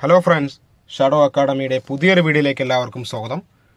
hello friends shadow അക്കാഡമിയുടെ പുതിയൊരു വീഡിയോയിലേക്ക് എല്ലാവർക്കും സ്വാഗതം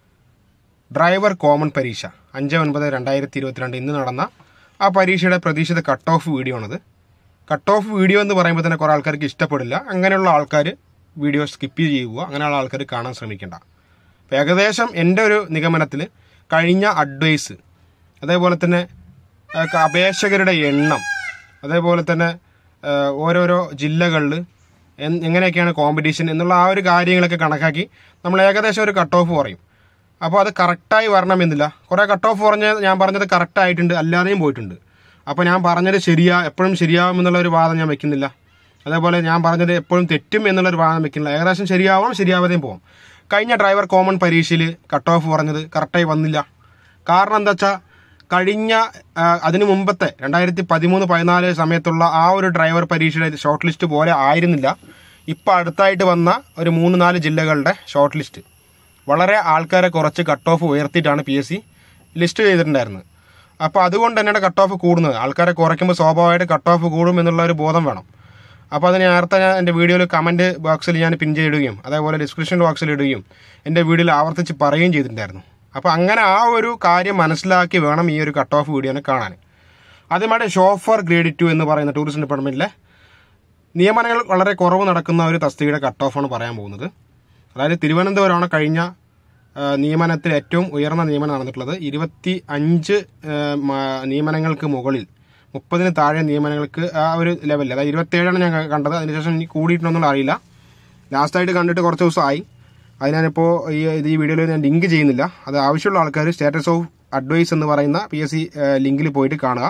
ഡ്രൈവർ കോമൺ പരീക്ഷ അഞ്ച് ഒൻപത് രണ്ടായിരത്തി ഇരുപത്തിരണ്ട് ഇന്ന് നടന്ന ആ പരീക്ഷയുടെ പ്രതീക്ഷിത കട്ട് ഓഫ് വീഡിയോ ആണിത് കട്ട് ഓഫ് വീഡിയോ എന്ന് പറയുമ്പോൾ തന്നെ കുറേ ആൾക്കാർക്ക് ഇഷ്ടപ്പെടില്ല അങ്ങനെയുള്ള ആൾക്കാർ വീഡിയോ സ്കിപ്പ് ചെയ്യുക അങ്ങനെയുള്ള ആൾക്കാർ കാണാൻ ശ്രമിക്കേണ്ട അപ്പോൾ ഏകദേശം എൻ്റെ ഒരു നിഗമനത്തിൽ കഴിഞ്ഞ അഡ്വൈസ് അതേപോലെ തന്നെ ആ, അപേക്ഷകരുടെ എണ്ണം അതേപോലെ തന്നെ ആ, ഓരോരോ ജില്ലകളിൽ എൻ- എങ്ങനെയൊക്കെയാണ് കോമ്പറ്റീഷൻ എന്നുള്ള ആ ഒരു കാര്യങ്ങളൊക്കെ കണക്കാക്കി നമ്മൾ ഏകദേശം ഒരു കട്ട് ഓഫ് പറയും അപ്പോൾ അത് കറക്റ്റായി വരണമെന്നില്ല കുറേ കട്ട് ഓഫ് പറഞ്ഞ് ഞാൻ പറഞ്ഞത് കറക്റ്റ് ആയിട്ടുണ്ട് അല്ലാതെയും പോയിട്ടുണ്ട് അപ്പോൾ ഞാൻ പറഞ്ഞത് ശരിയാ എപ്പോഴും ശരിയാവും എന്നുള്ള ഒരു വാദം ഞാൻ വെക്കുന്നില്ല അതേപോലെ ഞാൻ പറഞ്ഞത് എപ്പോഴും തെറ്റും എന്നുള്ളൊരു വാദം വെക്കുന്നില്ല ഏകദേശം ശരിയാവാം ശരിയാവാതെയും പോവാം കഴിഞ്ഞ ഡ്രൈവർ കോമൺ പരീക്ഷയിൽ കട്ട് ഓഫ് പറഞ്ഞത് കറക്റ്റായി വന്നില്ല കാരണം എന്താ വെച്ചാൽ കഴിഞ്ഞ ആ, അതിനു മുമ്പത്തെ രണ്ടായിരത്തി പതിമൂന്ന് പതിനാല് സമയത്തുള്ള ആ ഒരു ഡ്രൈവർ പരീക്ഷയുടെ ഷോർട്ട് ലിസ്റ്റ് പോലെ ആയിരുന്നില്ല ഇപ്പം അടുത്തായിട്ട് വന്ന ഒരു മൂന്ന് നാല് ജില്ലകളുടെ ഷോർട്ട് ലിസ്റ്റ് വളരെ ആൾക്കാരെ കുറച്ച് കട്ട് ഓഫ് ഉയർത്തിയിട്ടാണ് പി എസ് സി ലിസ്റ്റ് ചെയ്തിട്ടുണ്ടായിരുന്നത് അപ്പോൾ അതുകൊണ്ട് തന്നെയാണ് കട്ട് ഓഫ് കൂടുന്നത് ആൾക്കാരെ കുറയ്ക്കുമ്പോൾ സ്വാഭാവികമായിട്ട് കട്ട് ഓഫ് കൂടും എന്നുള്ള ഒരു ബോധം വേണം അപ്പോൾ അത് നേരത്തെ ഞാൻ എൻ്റെ വീഡിയോയിൽ കമൻറ്റ് ബോക്സിൽ ഞാൻ പിൻ ചെയ്തിടുകയും അതേപോലെ ഡിസ്ക്രിപ്ഷൻ ബോക്സിൽ ഇടുകയും എൻ്റെ വീഡിയോയിൽ ആവർത്തിച്ച് പറയുകയും ചെയ്തിട്ടുണ്ടായിരുന്നു അപ്പോൾ അങ്ങനെ ആ ഒരു കാര്യം മനസ്സിലാക്കി വേണം ഈ ഒരു കട്ട് ഓഫ് വീഡിയോനെ കാണാൻ ആദ്യമായിട്ട് ഷോഫർ ഗ്രേഡ് ടു എന്ന് പറയുന്ന ടൂറിസം ഡിപ്പാർട്ട്മെൻറ്റിലെ നിയമനങ്ങൾ വളരെ കുറവ് നടക്കുന്ന ഒരു തസ്തികയുടെ കട്ട് ഓഫാണ് പറയാൻ പോകുന്നത് അതായത് തിരുവനന്തപുരമാണ് കഴിഞ്ഞ ആ, നിയമനത്തിൽ ഏറ്റവും ഉയർന്ന നിയമനം നടന്നിട്ടുള്ളത് ഇരുപത്തി അഞ്ച് ആ, മ- നിയമനങ്ങൾക്ക് മുകളിൽ മുപ്പതിന് താഴെ നിയമനങ്ങൾക്ക് ആ ഒരു ലെവലിൽ അതായത് ഇരുപത്തേഴാണ് ഞാൻ കണ്ടത് അതിനുശേഷം ഇനി കൂടിയിട്ടുണ്ടെന്നുള്ള അറിയില്ല ലാസ്റ്റായിട്ട് കണ്ടിട്ട് കുറച്ച് ദിവസമായി അത് ഞാനിപ്പോൾ ഈ ഇത് ഈ വീഡിയോയിൽ ഞാൻ ലിങ്ക് ചെയ്യുന്നില്ല അത് ആവശ്യമുള്ള ആൾക്കാർ സ്റ്റാറ്റസ് ഓഫ് അഡ്വൈസ് എന്ന് പറയുന്ന പി എസ് സി ലിങ്കിൽ പോയിട്ട് കാണുക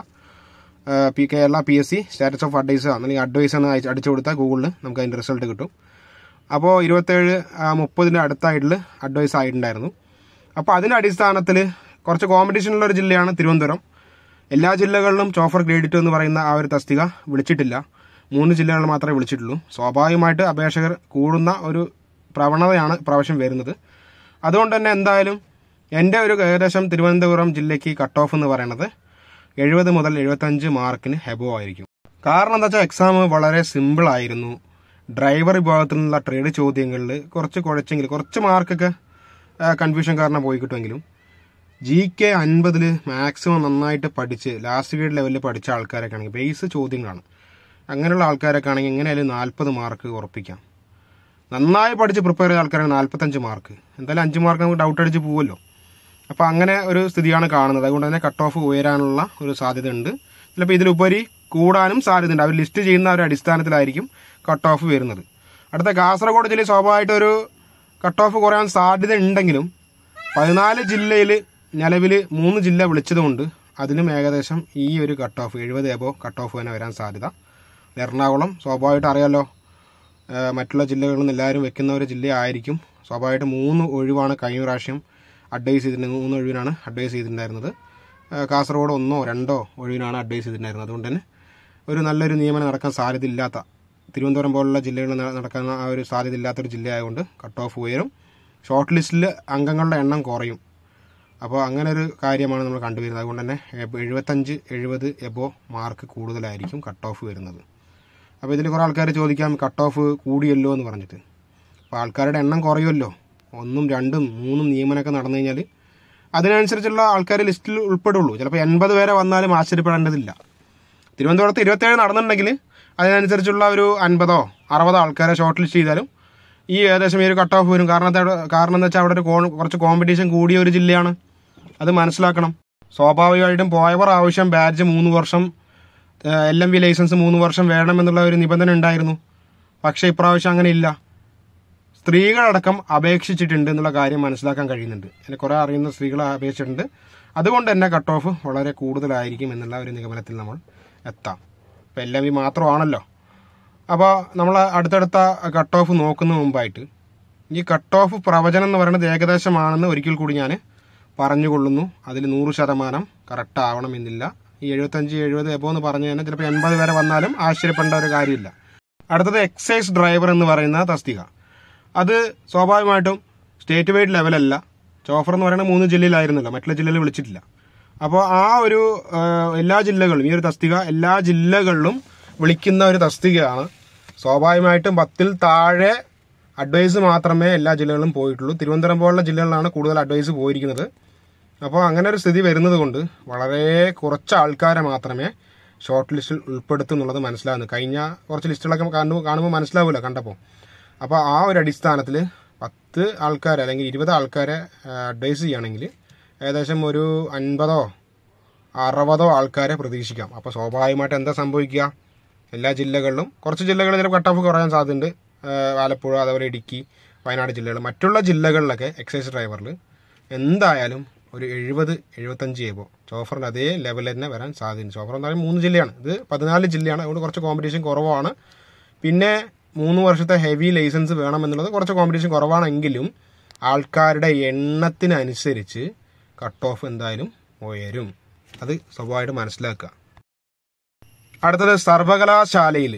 ആ, P Kerala P S C status of advice അല്ലെങ്കിൽ അഡ്വൈസ് എന്ന് അയച്ച് അടിച്ചു കൊടുത്താൽ ഗൂഗിളിൽ നമുക്ക് അതിൻ്റെ റിസൾട്ട് കിട്ടും അപ്പോൾ ഇരുപത്തേഴ് മുപ്പതിൻ്റെ അടുത്തായിട്ടുള്ള അഡ്വൈസ് ആയിട്ടുണ്ടായിരുന്നു അപ്പോൾ അതിൻ്റെ അടിസ്ഥാനത്തിൽ കുറച്ച് കോമ്പറ്റീഷനുള്ള ഒരു ജില്ലയാണ് തിരുവനന്തപുരം എല്ലാ ജില്ലകളിലും ചോഫർ ഗ്രേഡ് ടു എന്ന് പറയുന്ന ആ ഒരു തസ്തിക വിളിച്ചിട്ടില്ല മൂന്ന് ജില്ലകളിൽ മാത്രമേ വിളിച്ചിട്ടുള്ളൂ സ്വാഭാവികമായിട്ട് അപേക്ഷകർ കൂടുന്ന ഒരു പ്രവണതയാണ് പ്രാവശ്യം വരുന്നത് അതുകൊണ്ട് തന്നെ എന്തായാലും എൻ്റെ ഒരു ഏകദേശം തിരുവനന്തപുരം ജില്ലയ്ക്ക് കട്ട് ഓഫ് എന്ന് പറയുന്നത് എഴുപത് മുതൽ എഴുപത്തഞ്ച് മാർക്കിന് ഹെബോ ആയിരിക്കും കാരണം എന്താ വെച്ചാൽ എക്സാം വളരെ സിമ്പിൾ ആയിരുന്നു ഡ്രൈവർ വിഭാഗത്തിൽ നിന്നുള്ള ട്രേഡ് ചോദ്യങ്ങളിൽ കുറച്ച് കുഴച്ചെങ്കിലും കുറച്ച് മാർക്കൊക്കെ കൺഫ്യൂഷൻ കാരണം പോയി കിട്ടുമെങ്കിലും ജി കെ അൻപതിൽ മാക്സിമം നന്നായിട്ട് പഠിച്ച് ലാസ്റ്റ് ഗ്രേഡ് ലെവലിൽ പഠിച്ച ആൾക്കാരൊക്കെ ആണെങ്കിൽ ബേസ് ചോദ്യങ്ങളാണ് അങ്ങനെയുള്ള ആൾക്കാരൊക്കെ ആണെങ്കിൽ എങ്ങനെയായാലും നാൽപ്പത് മാർക്ക് ഉറപ്പിക്കാം നന്നായി പഠിച്ച് പ്രിപ്പയർ ചെയ്ത ആൾക്കാരാണ് നാൽപ്പത്തഞ്ച് മാർക്ക് എന്തായാലും അഞ്ച് മാർക്ക് നമുക്ക് ഡൗട്ട് അടിച്ച് പോവുമല്ലോ അപ്പോൾ അങ്ങനെ ഒരു സ്ഥിതിയാണ് കാണുന്നത് അതുകൊണ്ട് തന്നെ കട്ട് ഓഫ് ഉയരാനുള്ള ഒരു സാധ്യത ഉണ്ട് ചിലപ്പോൾ ഇതിലുപരി കൂടാനും സാധ്യതയുണ്ട് അവർ ലിസ്റ്റ് ചെയ്യുന്ന ഒരു അടിസ്ഥാനത്തിലായിരിക്കും കട്ട് ഓഫ് വരുന്നത് അടുത്ത കാസർഗോഡ് ജില്ലയിൽ സ്വാഭാവികമായിട്ട് ഒരു കട്ട് ഓഫ് കുറയാൻ സാധ്യത ഉണ്ടെങ്കിലും പതിനാല് ജില്ലയിൽ നിലവിൽ മൂന്ന് ജില്ല വിളിച്ചതുകൊണ്ട് അതിനും ഏകദേശം ഈ ഒരു കട്ട് ഓഫ് എഴുപത് എബോ കട്ട് ഓഫ് തന്നെ വരാൻ സാധ്യത എറണാകുളം സ്വാഭാവികമായിട്ട് അറിയാലോ ഏഹ് മറ്റുള്ള ജില്ലകളിൽ നിന്ന് എല്ലാവരും വെക്കുന്ന ഒരു ജില്ലയായിരിക്കും സ്വാഭാവികമായിട്ട് മൂന്ന് ഒഴിവാണ് കഴിഞ്ഞ പ്രാവശ്യം അഡ്വൈസ് ചെയ്തിട്ടുണ്ടായിരുന്നത് മൂന്ന് ഒഴിവിനാണ് അഡ്വൈസ് ചെയ്തിട്ടുണ്ടായിരുന്നത് ഏഹ് കാസർഗോഡ് ഒന്നോ രണ്ടോ ഒഴിവിനാണ് അഡ്വൈസ് ചെയ്തിട്ടുണ്ടായിരുന്നത് അതുകൊണ്ട് തന്നെ ഒരു നല്ലൊരു നിയമനം നടക്കാൻ സാധ്യതയില്ലാത്ത തിരുവനന്തപുരം പോലുള്ള ജില്ലകളിൽ ന- നടക്കുന്ന ആ ഒരു സാധ്യത ഇല്ലാത്തൊരു ജില്ലയായതുകൊണ്ട് കട്ട് ഓഫ് ഉയരും ഷോർട്ട് ലിസ്റ്റിൽ അംഗങ്ങളുടെ എണ്ണം കുറയും അപ്പോൾ അങ്ങനെ ഒരു കാര്യമാണ് നമ്മൾ കണ്ടുവരുന്നത് അതുകൊണ്ട് തന്നെ എബ് എഴുപത്തഞ്ച് എഴുപത് എബോ മാർക്ക് കൂടുതലായിരിക്കും കട്ട് ഓഫ് വരുന്നത് അപ്പോൾ ഇതിൽ കുറേ ആൾക്കാർ ചോദിക്കാം കട്ട് ഓഫ് കൂടിയല്ലോ എന്ന് പറഞ്ഞിട്ട് അപ്പോൾ ആൾക്കാരുടെ എണ്ണം കുറയുമല്ലോ ഒന്നും രണ്ടും മൂന്നും നിയമനമൊക്കെ നടന്നു കഴിഞ്ഞാൽ അതിനനുസരിച്ചുള്ള ആൾക്കാർ ലിസ്റ്റിൽ ഉൾപ്പെടുള്ളൂ ചിലപ്പോൾ എൺപത് പേരെ വന്നാലും ആശ്ചര്യപ്പെടേണ്ടതില്ല തിരുവനന്തപുരത്ത് ഇരുപത്തേഴ് നടന്നിട്ടുണ്ടെങ്കിൽ അതിനനുസരിച്ചുള്ള ഒരു അൻപതോ അറുപതോ ആൾക്കാരെ ഷോർട്ട് ലിസ്റ്റ് ചെയ്താലും ഈ ഏകദേശം ഈ ഒരു കട്ട് ഓഫ് വരും കാരണം എന്താ- കാരണം എന്താ വെച്ചാൽ അവിടെ ഒരു കോ- കുറച്ച് കോമ്പറ്റീഷൻ കൂടിയ ഒരു ജില്ലയാണ് അത് മനസ്സിലാക്കണം സ്വാഭാവികമായിട്ടും പോയവർ ആവശ്യം ബാഡ്ജ് മൂന്ന് വർഷം എൽ എം വി ലൈസൻസ് മൂന്ന് വർഷം വേണമെന്നുള്ള ഒരു നിബന്ധന ഉണ്ടായിരുന്നു പക്ഷേ ഇപ്രാവശ്യം അങ്ങനെ ഇല്ല സ്ത്രീകളടക്കം അപേക്ഷിച്ചിട്ടുണ്ട് എന്നുള്ള കാര്യം മനസ്സിലാക്കാൻ കഴിയുന്നുണ്ട് എന്നെ കുറേ അറിയുന്ന സ്ത്രീകൾ അപേക്ഷിച്ചിട്ടുണ്ട് അതുകൊണ്ട് തന്നെ കട്ട് ഓഫ് വളരെ കൂടുതലായിരിക്കും എന്നുള്ള ഒരു നിഗമനത്തിൽ നമ്മൾ എത്താം ഇപ്പം എൽ എം വി മാത്രമാണല്ലോ അപ്പോൾ നമ്മൾ അടുത്തടുത്ത കട്ട് ഓഫ് നോക്കുന്ന മുമ്പായിട്ട് ഈ കട്ട് ഓഫ് പ്രവചനം എന്ന് പറയുന്നത് ഏകദേശമാണെന്ന് ഒരിക്കൽ കൂടി ഞാൻ പറഞ്ഞുകൊള്ളുന്നു അതിൽ നൂറ് ശതമാനം കറക്റ്റ് ആവണമെന്നില്ല ഈ എഴുപത്തഞ്ച് എഴുപത് എബോ എന്ന് പറഞ്ഞു കഴിഞ്ഞാൽ ചിലപ്പോൾ എൺപത് വരെ വന്നാലും ആശ്ചര്യപ്പെടേണ്ട ഒരു കാര്യമില്ല അടുത്തത് എക്സൈസ് ഡ്രൈവർ എന്ന് പറയുന്ന തസ്തിക അത് സ്വാഭാവികമായിട്ടും സ്റ്റേറ്റ് വൈഡ് ലെവലല്ല ചോഫർ എന്ന് പറയുന്ന മൂന്ന് ജില്ലയിലായിരുന്നല്ലോ മറ്റുള്ള ജില്ലയിൽ വിളിച്ചിട്ടില്ല അപ്പോൾ ആ ഒരു ആ, എല്ലാ ജില്ലകളും ഈ ഒരു തസ്തിക എല്ലാ ജില്ലകളിലും വിളിക്കുന്ന ഒരു തസ്തികയാണ് സ്വാഭാവികമായിട്ടും പത്തിൽ താഴെ അഡ്വൈസ് മാത്രമേ എല്ലാ ജില്ലകളിലും പോയിട്ടുള്ളൂ തിരുവനന്തപുരം പോലുള്ള ജില്ലകളിലാണ് കൂടുതൽ അഡ്വൈസ് പോയിരിക്കുന്നത് അപ്പോൾ അങ്ങനെ ഒരു സ്ഥിതി വരുന്നത് കൊണ്ട് വളരെ കുറച്ച് ആൾക്കാരെ മാത്രമേ ഷോർട്ട് ലിസ്റ്റിൽ ഉൾപ്പെടുത്തും എന്നുള്ളത് മനസ്സിലാകുന്നു കഴിഞ്ഞ കുറച്ച് ലിസ്റ്റുകളൊക്കെ കാണുമ്പോൾ കാണുമ്പോൾ മനസ്സിലാവില്ല കണ്ടപ്പോൾ അപ്പോൾ ആ ഒരു അടിസ്ഥാനത്തിൽ പത്ത് ആൾക്കാരെ അല്ലെങ്കിൽ ഇരുപത് ആൾക്കാരെ അഡ്വൈസ് ചെയ്യുകയാണെങ്കിൽ ഏകദേശം ഒരു അൻപതോ അറുപതോ ആൾക്കാരെ പ്രതീക്ഷിക്കാം അപ്പോൾ സ്വാഭാവികമായിട്ട് എന്താ സംഭവിക്കുക എല്ലാ ജില്ലകളിലും കുറച്ച് ജില്ലകളിൽ ചിലപ്പോൾ കട്ട് ഓഫ് കുറയാൻ സാധ്യതയുണ്ട് ആ, ആലപ്പുഴ അതേപോലെ ഇടുക്കി വയനാട് ജില്ലകൾ മറ്റുള്ള ജില്ലകളിലൊക്കെ എക്സൈസ് ഡ്രൈവറിൽ എന്തായാലും ഒരു എഴുപത് എഴുപത്തഞ്ച് ചെയ്യുമ്പോൾ ചോഫറിൻ്റെ അതേ ലെവലിൽ തന്നെ വരാൻ സാധ്യതയുണ്ട് ചോഫർ എന്തായാലും മൂന്ന് ജില്ലയാണ് ഇത് പതിനാല് ജില്ലയാണ് അതുകൊണ്ട് കുറച്ച് കോമ്പറ്റീഷൻ കുറവാണ് പിന്നെ മൂന്ന് വർഷത്തെ ഹെവി ലൈസൻസ് വേണമെന്നുള്ളത് കുറച്ച് കോമ്പറ്റീഷൻ കുറവാണെങ്കിലും ആൾക്കാരുടെ എണ്ണത്തിനനുസരിച്ച് കട്ട് ഓഫ് എന്തായാലും ഉയരും അത് സ്വാഭാവികമായിട്ട് മനസ്സിലാക്കുക അടുത്തത് സർവകലാശാലയിൽ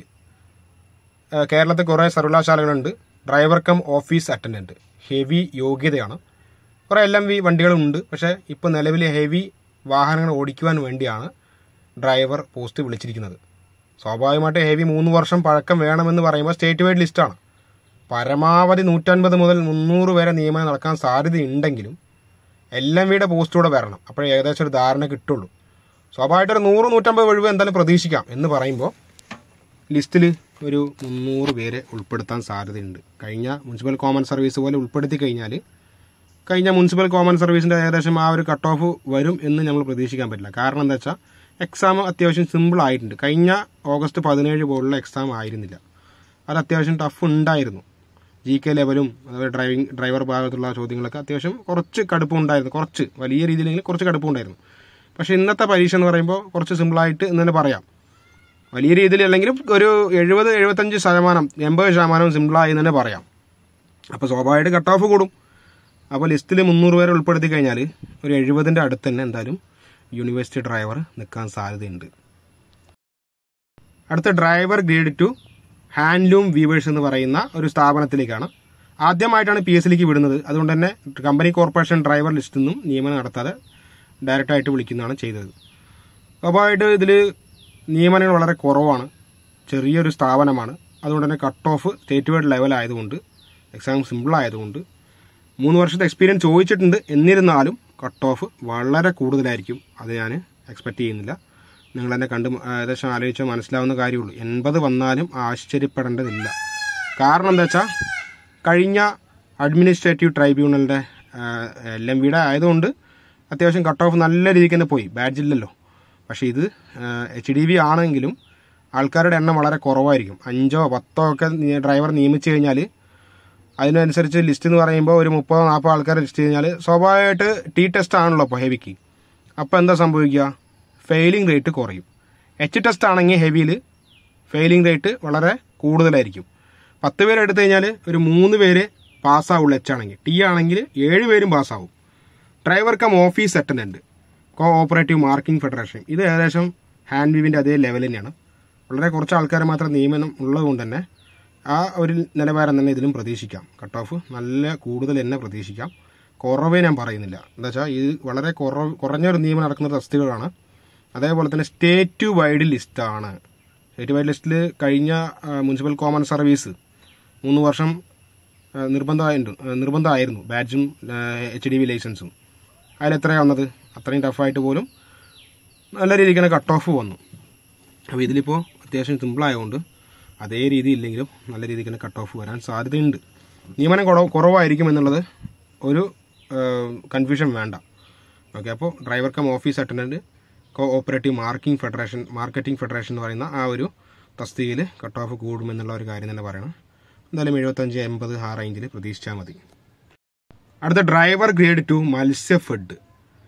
ഏഹ് കേരളത്തിൽ കുറേ സർവകലാശാലകളുണ്ട് driver cum office attendant heavy യോഗ്യതയാണ് കുറേ എൽ എം വി വണ്ടികളുണ്ട് പക്ഷേ ഇപ്പോൾ നിലവിൽ ഹെവി വാഹനങ്ങൾ ഓടിക്കുവാൻ വേണ്ടിയാണ് ഡ്രൈവർ പോസ്റ്റ് വിളിച്ചിരിക്കുന്നത് സ്വാഭാവികമായിട്ട് ഹെവി മൂന്ന് വർഷം പഴക്കം വേണമെന്ന് പറയുമ്പോൾ സ്റ്റേറ്റ് വൈഡ് ലിസ്റ്റാണ് പരമാവധി നൂറ്റൻപത് മുതൽ മുന്നൂറ് വരെ നിയമനം നടക്കാൻ സാധ്യതയുണ്ടെങ്കിലും എൽ എം വിയുടെ പോസ്റ്റൂടെ വരണം അപ്പോഴേ ഏകദേശം ഒരു ധാരണ കിട്ടുള്ളൂ സ്വാഭാവികമായിട്ട് ഒരു നൂറ് നൂറ്റമ്പത് ഒഴിവ് എന്തായാലും പ്രതീക്ഷിക്കാം എന്ന് പറയുമ്പോൾ ലിസ്റ്റിൽ ഒരു മുന്നൂറ് പേരെ ഉൾപ്പെടുത്താൻ സാധ്യതയുണ്ട് കഴിഞ്ഞ മുനിസിപ്പൽ കോമൺ സർവീസ് പോലെ ഉൾപ്പെടുത്തി കഴിഞ്ഞാൽ കഴിഞ്ഞ മുനിസിപ്പൽ കോമൺ സർവീസിൻ്റെ ഏകദേശം ആ ഒരു കട്ട് ഓഫ് വരും എന്ന് നമ്മൾ പ്രതീക്ഷിക്കാൻ പറ്റില്ല കാരണം എന്താ വെച്ചാൽ എക്സാം അത്യാവശ്യം സിമ്പിൾ ആയിട്ടുണ്ട് കഴിഞ്ഞ ഓഗസ്റ്റ് പതിനേഴ് പോലുള്ള എക്സാം ആയിരുന്നില്ല അത് അത്യാവശ്യം ടഫ് ഉണ്ടായിരുന്നു ജി കെ ലെവലും അതുപോലെ ഡ്രൈവിംഗ് ഡ്രൈവർ ഭാഗത്തുള്ള ചോദ്യങ്ങളൊക്കെ അത്യാവശ്യം കുറച്ച് കടുപ്പമുണ്ടായിരുന്നു കുറച്ച് വലിയ രീതിയിലെങ്കിലും കുറച്ച് കടുപ്പമുണ്ടായിരുന്നു പക്ഷേ ഇന്നത്തെ പരീക്ഷ എന്ന് പറയുമ്പോൾ കുറച്ച് സിമ്പിളായിട്ട് എന്ന് തന്നെ പറയാം വലിയ രീതിയിൽ അല്ലെങ്കിലും ഒരു എഴുപത് എഴുപത്തഞ്ച് ശതമാനം എൺപത് ശതമാനം സിമ്പിളായി എന്ന് തന്നെ പറയാം അപ്പോൾ സ്വാഭാവികമായിട്ട് കട്ട് ഓഫ് കൂടും അപ്പോൾ ലിസ്റ്റിൽ മുന്നൂറ് പേരെ ഉൾപ്പെടുത്തി കഴിഞ്ഞാൽ ഒരു എഴുപതിൻ്റെ അടുത്ത് തന്നെ എന്തായാലും യൂണിവേഴ്സിറ്റി ഡ്രൈവർ നിൽക്കാൻ സാധ്യതയുണ്ട് അടുത്ത driver grade two handloom weavers എന്ന് പറയുന്ന ഒരു സ്ഥാപനത്തിലേക്കാണ് ആദ്യമായിട്ടാണ് പി എസ് സിയിലേക്ക് വിടുന്നത് അതുകൊണ്ട് തന്നെ കമ്പനി കോർപ്പറേഷൻ ഡ്രൈവർ ലിസ്റ്റിൽ നിന്നും നിയമനം നടത്താതെ ഡയറക്റ്റായിട്ട് വിളിക്കുന്നതാണ് ചെയ്തത് സ്വാഭാവികമായിട്ട് ഇതിൽ നിയമനങ്ങൾ വളരെ കുറവാണ് ചെറിയൊരു സ്ഥാപനമാണ് അതുകൊണ്ട് തന്നെ cut off state wide level ആയതുകൊണ്ട് എക്സാം സിമ്പിൾ ആയതുകൊണ്ട് മൂന്ന് വർഷത്തെ എക്സ്പീരിയൻസ് ചോദിച്ചിട്ടുണ്ട് എന്നിരുന്നാലും കട്ട് ഓഫ് വളരെ കൂടുതലായിരിക്കും അത് ഞാൻ എക്സ്പെക്റ്റ് ചെയ്യുന്നില്ല നിങ്ങൾ എന്നെ കണ്ട് ഏകദേശം ആലോചിച്ചാൽ മനസ്സിലാവുന്ന കാര്യമുള്ളൂ എൺപത് വന്നാലും ആശ്ചര്യപ്പെടേണ്ടതില്ല കാരണം എന്താ വെച്ചാൽ കഴിഞ്ഞ അഡ്മിനിസ്ട്രേറ്റീവ് ട്രൈബ്യൂണലിൻ്റെ എൽ എം വിയുടെ ആയതുകൊണ്ട് അത്യാവശ്യം കട്ട് ഓഫ് നല്ല രീതിക്ക് തന്നെ പോയി ബാഡ്ജ് ഇല്ലല്ലോ പക്ഷേ ഇത് എച്ച് ഡി ബി ആണെങ്കിലും ആൾക്കാരുടെ എണ്ണം വളരെ കുറവായിരിക്കും അഞ്ചോ പത്തോ ഒക്കെ നി- ഡ്രൈവർ നിയമിച്ചു കഴിഞ്ഞാൽ അതിനനുസരിച്ച് ലിസ്റ്റ് എന്ന് പറയുമ്പോൾ ഒരു മുപ്പതോ നാൽപ്പതോ ആൾക്കാരെ ലിസ്റ്റ് കഴിഞ്ഞാൽ സ്വാഭാവികമായിട്ട് ടി ടെസ്റ്റ് ആണല്ലോ അപ്പോൾ ഹെവിക്ക് അപ്പോൾ എന്താ സംഭവിക്കുക ഫെയിലിംഗ് റേറ്റ് കുറയും എച്ച് ടെസ്റ്റ് ആണെങ്കിൽ ഹെവിയിൽ ഫെയിലിംഗ് റേറ്റ് വളരെ കൂടുതലായിരിക്കും പത്ത് പേര് എടുത്തു കഴിഞ്ഞാൽ ഒരു മൂന്ന് പേര് പാസ്സാവുള്ളൂ എച്ച് ആണെങ്കിൽ ടി ആണെങ്കിൽ ഏഴ് പേരും പാസ്സാവും driver cum office attendant cooperative marking federation ഇത് ഏകദേശം ഹാൻഡ് വീവിൻ്റെ അതേ ലെവൽ തന്നെയാണ് വളരെ കുറച്ച് ആൾക്കാർ മാത്രം നിയമനം ഉള്ളതുകൊണ്ട് തന്നെ ആ ഒരു നിലവാരം തന്നെ ഇതിലും പ്രതീക്ഷിക്കാം കട്ട് ഓഫ് നല്ല കൂടുതൽ തന്നെ പ്രതീക്ഷിക്കാം കുറവേ ഞാൻ പറയുന്നില്ല എന്താ വെച്ചാൽ ഇത് വളരെ കുറവ് കുറഞ്ഞൊരു നിയമനം നടക്കുന്ന തസ്തികകളാണ് അതേപോലെ തന്നെ സ്റ്റേറ്റ് വൈഡ് ലിസ്റ്റാണ് സ്റ്റേറ്റ് വൈഡ് ലിസ്റ്റിൽ കഴിഞ്ഞ ആ, മുനിസിപ്പൽ കോമൺ സർവീസ് മൂന്ന് വർഷം ആ, നിർബന്ധമായിട്ടുണ്ട് ആ, നിർബന്ധമായിരുന്നു ബാഡ്ജും എച്ച് ഡി വി ലൈസൻസും അതിലെത്രയാണ് വന്നത് അത്രയും ടഫായിട്ട് പോലും നല്ല രീതിക്ക് തന്നെ കട്ട് ഓഫ് വന്നു അപ്പോൾ ഇതിലിപ്പോൾ അത്യാവശ്യം സിമ്പിളായതുകൊണ്ട് അതേ രീതി ഇല്ലെങ്കിലും നല്ല രീതിക്ക് തന്നെ കട്ട് ഓഫ് വരാൻ സാധ്യതയുണ്ട് നിയമനം കുറവ് കുറവായിരിക്കും എന്നുള്ളത് ഒരു കൺഫ്യൂഷൻ വേണ്ട ഓക്കെ അപ്പോൾ driver cum office attendant cooperative marking federation marketing federation എന്ന് പറയുന്ന ആ ഒരു തസ്തികയിൽ കട്ട് ഓഫ് കൂടുമെന്നുള്ള ഒരു കാര്യം തന്നെ പറയണം എന്തായാലും എഴുപത്തഞ്ച് എൺപത് ആ റേഞ്ചിൽ പ്രതീക്ഷിച്ചാൽ മതി അടുത്ത ഡ്രൈവർ ഗ്രേഡ് ടു മത്സ്യഫെഡ്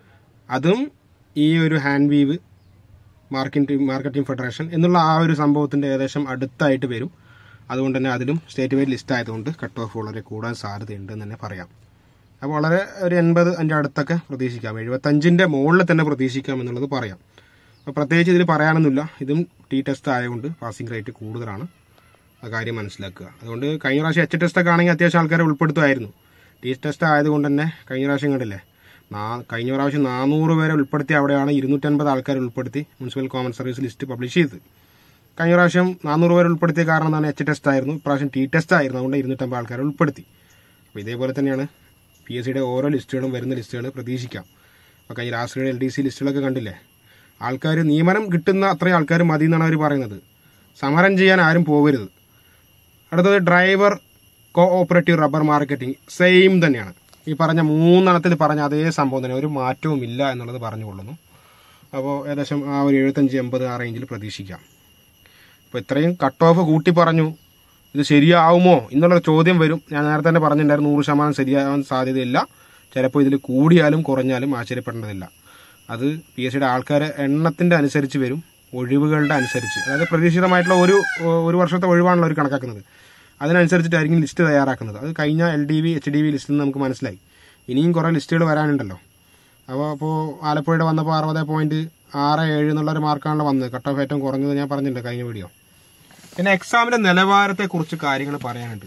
അതും ഈ ഒരു hand weave marketing marketing federation എന്നുള്ള ആ ഒരു സംഭവത്തിൻ്റെ ഏകദേശം അടുത്തായിട്ട് വരും അതുകൊണ്ട് തന്നെ അതിലും സ്റ്റേറ്റ് വൈഡ് ലിസ്റ്റ് ആയതുകൊണ്ട് കട്ട് ഓഫ് വളരെ കൂടാൻ സാധ്യതയുണ്ട് എന്ന് തന്നെ പറയാം അപ്പോൾ വളരെ ഒരു എൺപത് അതിൻ്റെ അടുത്തൊക്കെ പ്രതീക്ഷിക്കാം എഴുപത്തഞ്ചിൻ്റെ മുകളിൽ തന്നെ പ്രതീക്ഷിക്കാം എന്നുള്ളത് പറയാം അപ്പോൾ പ്രത്യേകിച്ച് ഇതിൽ പറയാനൊന്നുമില്ല ഇതും ടി ടെസ്റ്റ് ആയതുകൊണ്ട് പാസിംഗ് റേറ്റ് കൂടുതലാണ് ആ കാര്യം മനസ്സിലാക്കുക അതുകൊണ്ട് കഴിഞ്ഞ പ്രാവശ്യം എച്ച് ടെസ്റ്റ് ഒക്കെ ആണെങ്കിൽ അത്യാവശ്യം ആൾക്കാരെ ഉൾപ്പെടുത്തുമായിരുന്നു ടി ടെസ്റ്റ് ആയതുകൊണ്ട് തന്നെ കഴിഞ്ഞ പ്രാവശ്യം കണ്ടില്ലേ നാ കഴിഞ്ഞ പ്രാവശ്യം നാനൂറ് പേരെ ഉൾപ്പെടുത്തി അവിടെയാണ് ഇരുന്നൂറ്റൻപത് ആൾക്കാരെ ഉൾപ്പെടുത്തി municipal common service list publish ചെയ്തത് കഴിഞ്ഞ പ്രാവശ്യം നാനൂറ് പേര് ഉൾപ്പെടുത്തിയ കാരണം എന്താണ് എച്ച് ടെസ്റ്റ് ആയിരുന്നു ഇപ്രാവശ്യം ടി ടെസ്റ്റ് ആയിരുന്നു അതുകൊണ്ട് ഇരുന്നൂറ്റമ്പത് ആൾക്കാരെ ഉൾപ്പെടുത്തി അപ്പോൾ ഇതേപോലെ തന്നെയാണ് പി എസ് സിയുടെ ഓരോ ലിസ്റ്റുകളും വരുന്ന ലിസ്റ്റുകൾ പ്രതീക്ഷിക്കാം അപ്പോൾ കഴിഞ്ഞ ലാസ്റ്റ് എൽ ഡി സി ലിസ്റ്റുകളൊക്കെ കണ്ടില്ലേ ആൾക്കാർ നിയമനം കിട്ടുന്ന അത്രയും ആൾക്കാർ മതി എന്നാണ് അവർ പറയുന്നത് സമരം ചെയ്യാൻ ആരും പോകരുത് അടുത്തത് driver cooperative rubber marketing same തന്നെയാണ് ഈ പറഞ്ഞ മൂന്നെണ്ണത്തിൽ പറഞ്ഞ അതേ സംഭവം തന്നെ ഒരു മാറ്റവും ഇല്ല എന്നുള്ളത് പറഞ്ഞുകൊള്ളുന്നു അപ്പോൾ ഏകദേശം ആ ഒരു എഴുപത്തഞ്ച് എൺപത് ആ റേഞ്ചിൽ പ്രതീക്ഷിക്കാം അപ്പോൾ ഇത്രയും കട്ട് ഓഫ് കൂട്ടി പറഞ്ഞു ഇത് ശരിയാവുമോ എന്നുള്ളൊരു ചോദ്യം വരും ഞാൻ നേരത്തെ തന്നെ പറഞ്ഞിട്ടുണ്ടായിരുന്നു നൂറ് ശതമാനം ശരിയാവാൻ സാധ്യതയില്ല ചിലപ്പോൾ ഇതിൽ കൂടിയാലും കുറഞ്ഞാലും ആശ്ചര്യപ്പെടേണ്ടതില്ല അത് പി എസ് സിയുടെ ആൾക്കാരെ എണ്ണത്തിൻ്റെ അനുസരിച്ച് വരും ഒഴിവുകളുടെ അനുസരിച്ച് അതായത് പ്രതീക്ഷിതമായിട്ടുള്ള ഒരു ഒരു വർഷത്തെ ഒഴിവാണല്ലോ അവർ കണക്കാക്കുന്നത് അതിനനുസരിച്ചിട്ടായിരിക്കും ലിസ്റ്റ് തയ്യാറാക്കുന്നത് അത് കഴിഞ്ഞ L D V H D V ലിസ്റ്റിൽ നിന്ന് നമുക്ക് മനസ്സിലായി ഇനിയും കുറേ ലിസ്റ്റുകൾ വരാനുണ്ടല്ലോ അപ്പോൾ അപ്പോൾ ആലപ്പുഴയുടെ വന്നപ്പോൾ അറുപത് പോയിന്റ് ആറ് ഏഴ് എന്നുള്ളൊരു മാർക്കാണല്ലോ വന്നത് കട്ട് ഓഫ് ഏറ്റവും കുറഞ്ഞത് ഞാൻ പറഞ്ഞിട്ടുണ്ട് കഴിഞ്ഞ വീഡിയോ പിന്നെ എക്സാമിൻ്റെ നിലവാരത്തെക്കുറിച്ച് കാര്യങ്ങൾ പറയാനുണ്ട്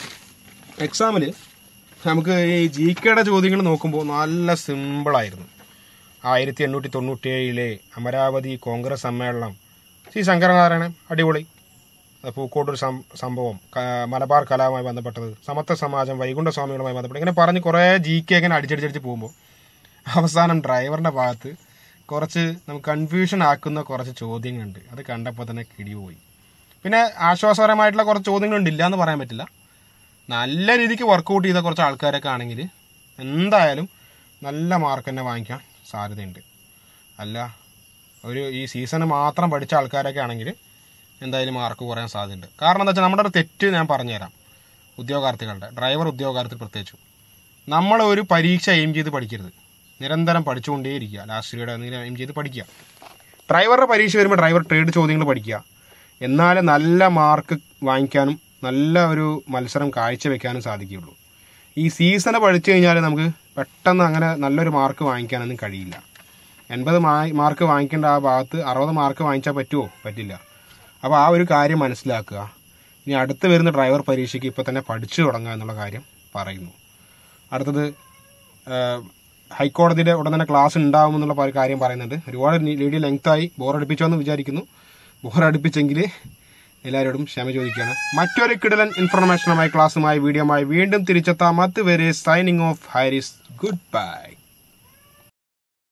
എക്സാമിൽ നമുക്ക് ഈ ജി കെയുടെ ചോദ്യങ്ങൾ നോക്കുമ്പോൾ നല്ല സിമ്പിളായിരുന്നു ആയിരത്തി എണ്ണൂറ്റി തൊണ്ണൂറ്റി ഏഴിലെ അമരാവതി കോൺഗ്രസ് സമ്മേളനം സി ശങ്കരനാരായണൻ അടിപൊളി അത് പൂക്കോട്ടൊരു സം സംഭവം ക- മലബാർ കലാവുമായി ബന്ധപ്പെട്ടത് സമത്വ സമാജം വൈകുണ്ഠ സ്വാമികളുമായി ബന്ധപ്പെട്ട് ഇങ്ങനെ പറഞ്ഞ് കുറേ ജി കെ ഇങ്ങനെ അടിച്ചടിച്ചടിച്ച് പോകുമ്പോൾ അവസാനം ഡ്രൈവറിൻ്റെ ഭാഗത്ത് കുറച്ച് നമുക്ക് കൺഫ്യൂഷൻ ആക്കുന്ന കുറച്ച് ചോദ്യങ്ങളുണ്ട് അത് കണ്ടപ്പോൾ തന്നെ കിടിപോയി പിന്നെ ആശ്വാസപരമായിട്ടുള്ള കുറച്ച് ചോദ്യങ്ങളുണ്ട് ഇല്ല എന്ന് പറയാൻ പറ്റില്ല നല്ല രീതിക്ക് വർക്കൗട്ട് ചെയ്ത കുറച്ച് ആൾക്കാരൊക്കെ ആണെങ്കിൽ എന്തായാലും നല്ല മാർക്ക് തന്നെ വാങ്ങിക്കാൻ സാധ്യതയുണ്ട് അല്ല ഒരു ഈ സീസണ് മാത്രം പഠിച്ച ആൾക്കാരൊക്കെ ആണെങ്കിൽ എന്തായാലും മാർക്ക് കുറയാൻ സാധ്യതയുണ്ട് കാരണം എന്താ വെച്ചാൽ നമ്മുടെ ഒരു തെറ്റ് ഞാൻ പറഞ്ഞുതരാം ഉദ്യോഗാർത്ഥികളുടെ ഡ്രൈവർ ഉദ്യോഗാർത്ഥി പ്രത്യേകിച്ചും നമ്മൾ ഒരു പരീക്ഷ എയിം ചെയ്ത് പഠിക്കരുത് നിരന്തരം പഠിച്ചുകൊണ്ടേയിരിക്കുക ലാസ്റ്റ് ഇയറുടെ എന്തെങ്കിലും എയിം ചെയ്ത് പഠിക്കുക ഡ്രൈവറുടെ പരീക്ഷ വരുമ്പോൾ ഡ്രൈവർ ട്രേഡ് ചോദ്യങ്ങൾ പഠിക്കുക എന്നാലേ നല്ല മാർക്ക് വാങ്ങിക്കാനും നല്ല ഒരു മത്സരം കാഴ്ചവെക്കാനും സാധിക്കുകയുള്ളൂ ഈ സീസണ് പഠിച്ചു കഴിഞ്ഞാൽ നമുക്ക് പെട്ടെന്ന് അങ്ങനെ നല്ലൊരു മാർക്ക് വാങ്ങിക്കാനൊന്നും കഴിയില്ല എൺപത് മാർക്ക് വാങ്ങിക്കേണ്ട ആ ഭാഗത്ത് അറുപത് മാർക്ക് വാങ്ങിച്ചാൽ പറ്റുമോ പറ്റില്ല അപ്പോൾ ആ ഒരു കാര്യം മനസ്സിലാക്കുക ഇനി അടുത്ത് വരുന്ന ഡ്രൈവർ പരീക്ഷയ്ക്ക് ഇപ്പോൾ തന്നെ പഠിച്ചു തുടങ്ങുക എന്നുള്ള കാര്യം പറയുന്നു അടുത്തത് ഏഹ്, ഹൈക്കോടതിയുടെ ഉടൻ തന്നെ ക്ലാസ് ഉണ്ടാവും എന്നുള്ള പ- കാര്യം പറയുന്നുണ്ട് ഒരുപാട് വീഡിയോ ലെങ്തായി ബോറടിപ്പിച്ചോ എന്ന് വിചാരിക്കുന്നു ബോറടിപ്പിച്ചെങ്കിൽ എല്ലാവരോടും ക്ഷമ ചോദിക്കുകയാണ് മറ്റൊരു കിടലൻ ഇൻഫർമേഷനുമായി ക്ലാസ്സുമായി വീഡിയോമായി വീണ്ടും തിരിച്ചെത്താം അതുവരെ സൈനിങ് ഓഫ് ഹൈരിസ് ഗുഡ് ബൈ